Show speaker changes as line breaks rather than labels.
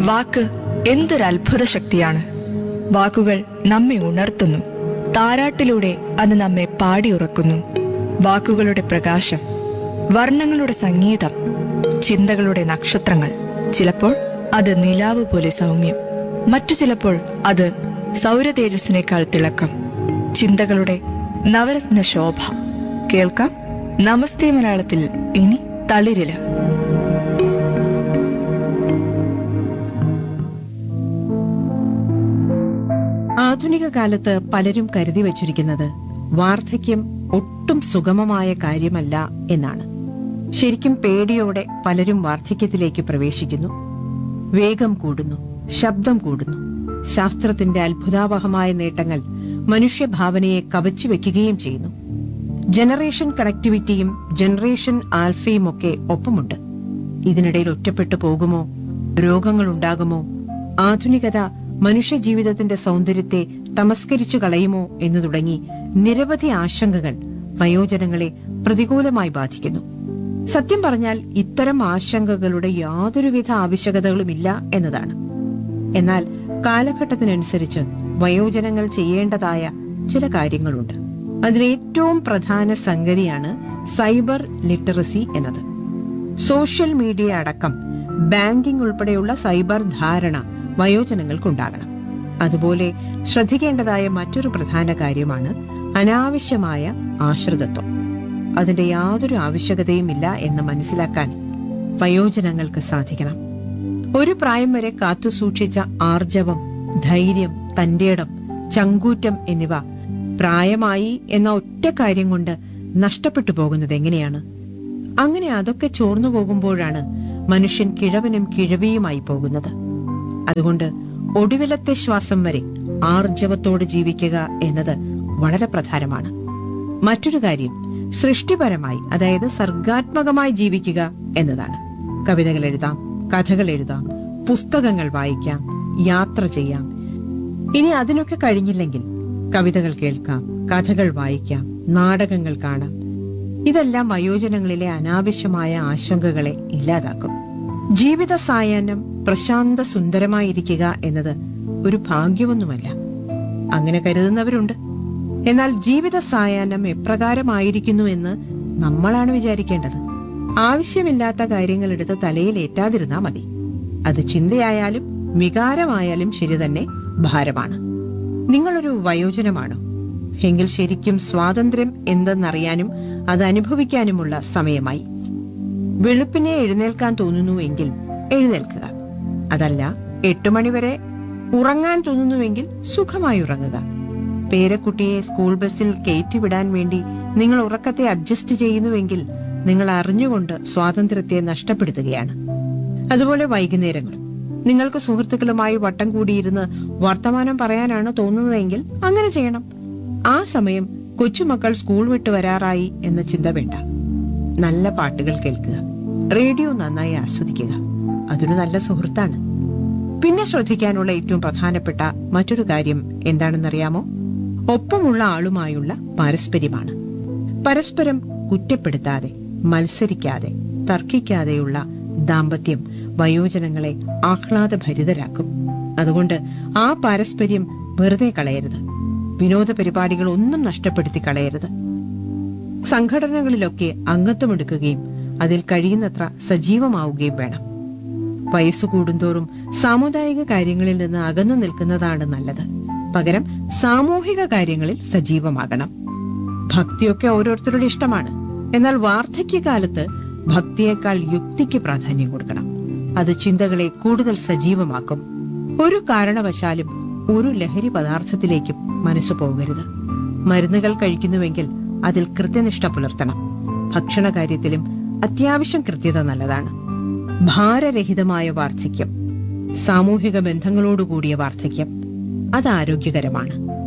വാക്ക് എന്തൊരു അത്ഭുത ശക്തിയാണ് വാക്കുകൾ നമ്മെ ഉണർത്തുന്നു താരാട്ടിലൂടെ അത് നമ്മെ പാടിയുറക്കുന്നു വാക്കുകളുടെ പ്രകാശം വർണ്ണങ്ങളുടെ സംഗീതം ചിന്തകളുടെ നക്ഷത്രങ്ങൾ ചിലപ്പോൾ അത് നിലാവ് പോലെ സൗമ്യം മറ്റു ചിലപ്പോൾ അത് സൗരതേജസ്സിനേക്കാൾ തിളക്കം ചിന്തകളുടെ നവരത്ന ശോഭ കേൾക്കാം നമസ്തേ മലയാളത്തിൽ ഇനി തളിരില
ആധുനിക കാലത്ത് പലരും കരുതി വച്ചിരിക്കുന്നത് വാർദ്ധക്യം ഒട്ടും സുഗമമായ കാര്യമല്ല എന്നാണ് ശരിക്കും പേടിയോടെ പലരും വാർദ്ധക്യത്തിലേക്ക് പ്രവേശിക്കുന്നു വേഗം കൂടുന്നു ശബ്ദം കൂടുന്നു ശാസ്ത്രത്തിന്റെ അത്ഭുതാവഹമായ നേട്ടങ്ങൾ മനുഷ്യഭാവനയെ കവച്ചു വെക്കുകയും ചെയ്യുന്നു ജനറേഷൻ കണക്ടിവിറ്റിയും ജനറേഷൻ ആൽഫയും ഒക്കെ ഒപ്പമുണ്ട് ഇതിനിടയിൽ ഒറ്റപ്പെട്ടു പോകുമോ രോഗങ്ങൾ ഉണ്ടാകുമോ ആധുനികത മനുഷ്യജീവിതത്തിന്റെ സൗന്ദര്യത്തെ തമസ്കരിച്ചു കളയുമോ എന്ന് തുടങ്ങി നിരവധി ആശങ്കകൾ വയോജനങ്ങളെ പ്രതികൂലമായി ബാധിക്കുന്നു സത്യം പറഞ്ഞാൽ ഇത്തരം ആശങ്കകളുടെ യാതൊരുവിധ ആവശ്യകതകളുമില്ല എന്നതാണ് എന്നാൽ കാലഘട്ടത്തിനനുസരിച്ച് വയോജനങ്ങൾ ചെയ്യേണ്ടതായ ചില കാര്യങ്ങളുണ്ട് അതിലേറ്റവും പ്രധാന സംഗതിയാണ് സൈബർ ലിറ്ററസി എന്നത് സോഷ്യൽ മീഡിയ അടക്കം ബാങ്കിംഗ് ഉൾപ്പെടെയുള്ള സൈബർ ധാരണ വയോജനങ്ങൾക്കുണ്ടാകണം അതുപോലെ ശ്രദ്ധിക്കേണ്ടതായ മറ്റൊരു പ്രധാന കാര്യമാണ് അനാവശ്യമായ ആശ്രിതത്വം അതിന്റെ യാതൊരു ആവശ്യകതയുമില്ല എന്ന് മനസ്സിലാക്കാൻ വയോജനങ്ങൾക്ക് സാധിക്കണം ഒരു പ്രായം വരെ കാത്തുസൂക്ഷിച്ച ആർജവം ധൈര്യം തന്റേടം ചങ്കൂറ്റം എന്നിവ പ്രായമായി എന്ന ഒറ്റ കാര്യം കൊണ്ട് നഷ്ടപ്പെട്ടു പോകുന്നത് എങ്ങനെയാണ് അങ്ങനെ അതൊക്കെ ചോർന്നു പോകുമ്പോഴാണ് മനുഷ്യൻ കിഴവനും കിഴവിയുമായി പോകുന്നത് അതുകൊണ്ട് ഒടുവിലത്തെ ശ്വാസം വരെ ആർജവത്തോട് ജീവിക്കുക എന്നത് വളരെ പ്രധാനമാണ് മറ്റൊരു കാര്യം സൃഷ്ടിപരമായി അതായത് സർഗാത്മകമായി ജീവിക്കുക എന്നതാണ് കവിതകൾ എഴുതാം കഥകൾ എഴുതാം പുസ്തകങ്ങൾ വായിക്കാം യാത്ര ചെയ്യാം ഇനി അതിനൊക്കെ കഴിഞ്ഞില്ലെങ്കിൽ കവിതകൾ കേൾക്കാം കഥകൾ വായിക്കാം നാടകങ്ങൾ കാണാം ഇതെല്ലാം വയോജനങ്ങളിലെ അനാവശ്യമായ ആശങ്കകളെ ഇല്ലാതാക്കും ജീവിത സായാഹ്നം പ്രശാന്ത സുന്ദരമായിരിക്കുക എന്നത് ഒരു ഭാഗ്യമൊന്നുമല്ല അങ്ങനെ കരുതുന്നവരുണ്ട് എന്നാൽ ജീവിത സായാഹ്നം എപ്രകാരമായിരിക്കുന്നു എന്ന് നമ്മളാണ് വിചാരിക്കേണ്ടത് ആവശ്യമില്ലാത്ത കാര്യങ്ങൾ എടുത്ത് തലയിൽ ഏറ്റാതിരുന്നാ മതി അത് ചിന്തയായാലും വികാരമായാലും ശരി തന്നെ ഭാരമാണ് നിങ്ങളൊരു വയോജനമാണോ എങ്കിൽ ശരിക്കും സ്വാതന്ത്ര്യം എന്തെന്നറിയാനും അത് അനുഭവിക്കാനുമുള്ള സമയമായി വെളുപ്പിനെ എഴുന്നേൽക്കാൻ തോന്നുന്നുവെങ്കിൽ എഴുന്നേൽക്കുക അതല്ല എട്ടു മണിവരെ ഉറങ്ങാൻ തോന്നുന്നുവെങ്കിൽ സുഖമായി ഉറങ്ങുക പേരക്കുട്ടിയെ സ്കൂൾ ബസ്സിൽ കയറ്റിവിടാൻ വേണ്ടി നിങ്ങൾ ഉറക്കത്തെ അഡ്ജസ്റ്റ് ചെയ്യുന്നുവെങ്കിൽ നിങ്ങൾ അറിഞ്ഞുകൊണ്ട് സ്വാതന്ത്ര്യത്തെ നഷ്ടപ്പെടുത്തുകയാണ് അതുപോലെ വൈകുന്നേരങ്ങൾ നിങ്ങൾക്ക് സുഹൃത്തുക്കളുമായി വട്ടം കൂടിയിരുന്ന് വർത്തമാനം പറയാനാണ് തോന്നുന്നതെങ്കിൽ അങ്ങനെ ചെയ്യണം ആ സമയം കൊച്ചുമക്കൾ സ്കൂൾ വിട്ട് വരാറായി എന്ന ചിന്ത വേണ്ട നല്ല പാട്ടുകൾ കേൾക്കുക റേഡിയോ നന്നായി ആസ്വദിക്കുക അതൊരു നല്ല സുഹൃത്താണ് പിന്നെ ശ്രദ്ധിക്കാനുള്ള ഏറ്റവും പ്രധാനപ്പെട്ട മറ്റൊരു കാര്യം എന്താണെന്നറിയാമോ ഒപ്പമുള്ള ആളുമായുള്ള പാരസ്പര്യമാണ് പരസ്പരം കുറ്റപ്പെടുത്താതെ മത്സരിക്കാതെ തർക്കിക്കാതെയുള്ള ദാമ്പത്യം വയോജനങ്ങളെ ആഹ്ലാദഭരിതരാക്കും അതുകൊണ്ട് ആ പാരസ്പര്യം വെറുതെ കളയരുത് വിനോദ പരിപാടികൾ ഒന്നും നഷ്ടപ്പെടുത്തി കളയരുത് സംഘടനകളിലൊക്കെ അംഗത്വമെടുക്കുകയും അതിൽ കഴിയുന്നത്ര സജീവമാവുകയും വേണം വയസ്സു കൂടുന്തോറും സാമുദായിക കാര്യങ്ങളിൽ നിന്ന് അകന്നു നിൽക്കുന്നതാണ് നല്ലത് പകരം സാമൂഹിക കാര്യങ്ങളിൽ സജീവമാകണം ഭക്തിയൊക്കെ ഓരോരുത്തരുടെ ഇഷ്ടമാണ് എന്നാൽ വാർദ്ധക്യകാലത്ത് ഭക്തിയേക്കാൾ യുക്തിക്ക് പ്രാധാന്യം കൊടുക്കണം അത് ചിന്തകളെ കൂടുതൽ സജീവമാക്കും ഒരു കാരണവശാലും ഒരു ലഹരി പദാർത്ഥത്തിലേക്കും മനസ്സു പോകരുത് മരുന്നുകൾ കഴിക്കുന്നുവെങ്കിൽ അതിൽ കൃത്യനിഷ്ഠ പുലർത്തണം ഭക്ഷണ കാര്യത്തിലും അത്യാവശ്യം കൃത്യത നല്ലതാണ് ഭാരരഹിതമായ വാർദ്ധക്യം സാമൂഹിക ബന്ധങ്ങളോടുകൂടിയ വാർദ്ധക്യം അത് ആരോഗ്യകരമാണ്